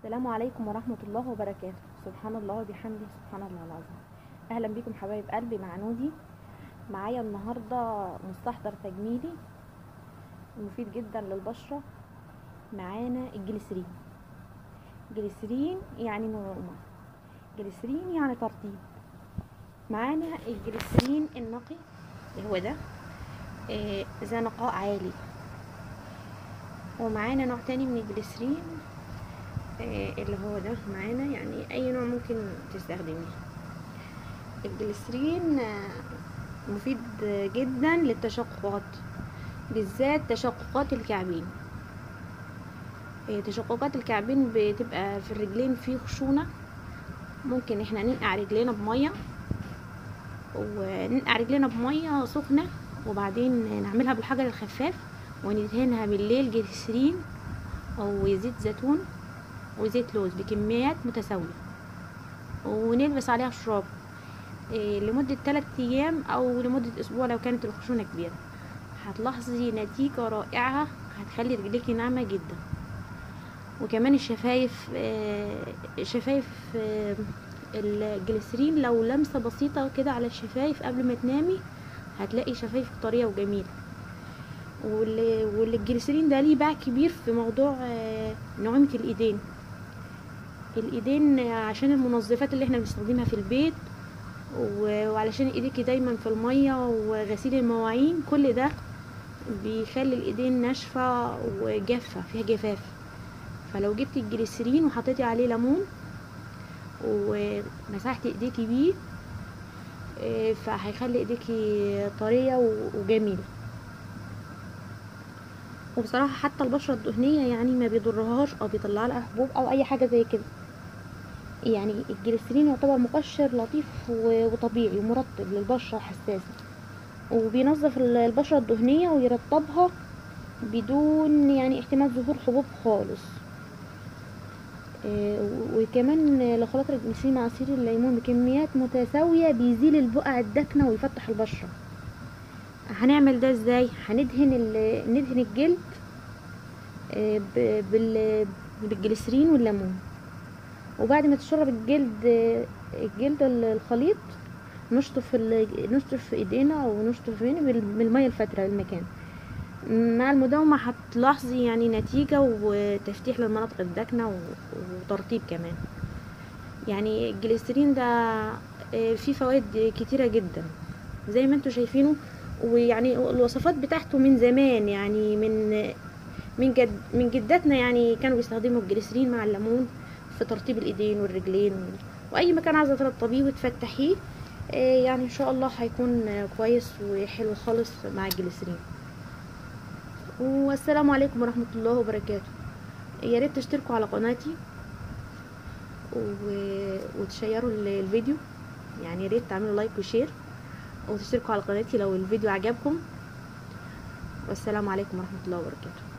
السلام عليكم ورحمة الله وبركاته سبحان الله وبحمده سبحان الله العظيم أهلا بكم حبايب قلبي مع نودي معايا النهاردة مستحضر تجميلي مفيد جدا للبشرة معانا الجليسرين جليسرين يعني نعومة جليسرين يعني ترطيب معانا الجليسرين النقي اللي هو ده آه، ذا نقاء عالي ومعانا نوع تاني من الجليسرين آه، اللي هو ده معانا يعني اي نوع ممكن تستخدميه الجليسرين آه، مفيد جدا للتشققات بالذات تشققات الكعبين آه، تشققات الكعبين بتبقى في الرجلين فيه خشونة ممكن احنا ننقع رجلينا بمية وننقع رجلينا بمية سخنة وبعدين نعملها بالحجر الخفاف وندهنها بالليل جليسرين او زيت زيتون وزيت لوز بكميات متساوية ونلبس عليها شراب إيه لمدة 3 ايام او لمدة اسبوع لو كانت الخشونة كبيرة هتلاحظي نتيجة رائعة هتخلي رجليكي ناعمة جدا وكمان الشفايف آه، الشفايف آه، الجليسرين لو لمسة بسيطة كده على الشفايف قبل ما تنامي هتلاقي شفايفك طرية وجميلة وال- والجليسرين ده ليه باع كبير في موضوع آه، نعومة الايدين الايدين عشان المنظفات اللي احنا بنستخدمها في البيت و- وعلشان ايديكي دايما في المية وغسيل المواعين كل ده بيخلي الايدين ناشفة وجافة فيها جفاف فلو جبتي الجليسرين وحطيتي عليه ليمون ومسحتي ايديكي بيه آه، فهيخلي ايديكي طرية و- وجميلة وبصراحة حتى البشرة الدهنية يعني ما بيضرهاش او بيطلع لها حبوب او اي حاجة زي كده يعني الجليسرين يعتبر مقشر لطيف و- وطبيعي ومرطب للبشرة الحساسة وبينظف ال- البشرة الدهنية ويرطبها بدون يعني احتمال ظهور حبوب خالص آه، و- وكمان لخلاطة الجليسرين مع عصير الليمون بكميات متساوية بيزيل البقع الداكنة ويفتح البشرة هنعمل ده ازاي هندهن ال- ندهن الجلد آه، ب- بال- بالجليسرين والليمون وبعد ما تشرب الجلد آه، الجلد ال- الخليط نشطف ال- نشطف ايدينا ونشطف هنا بال- بالميه الفتره المكان مع المداومة هتلاحظي يعني نتيجة وتفتيح للمناطق الداكنة و- وترطيب كمان يعني الجليسرين ده آه، فيه فوائد كتيرة جدا زي ما انتوا شايفينه ويعني الوصفات بتاعته من زمان يعني من من جد من جداتنا يعني كانوا بيستخدموا الجليسرين مع الليمون في ترطيب الايدين والرجلين واي مكان عايزه ترطبيه وتفتحيه آه، يعني ان شاء الله هيكون آه، كويس وحلو خالص مع الجليسرين والسلام عليكم ورحمه الله وبركاته يا ريت تشتركوا على قناتي و... وتشيروا ال- الفيديو يعني يا ريت تعملوا لايك وشير وتشتركوا على قناتي لو الفيديو عجبكم والسلام عليكم ورحمه الله وبركاته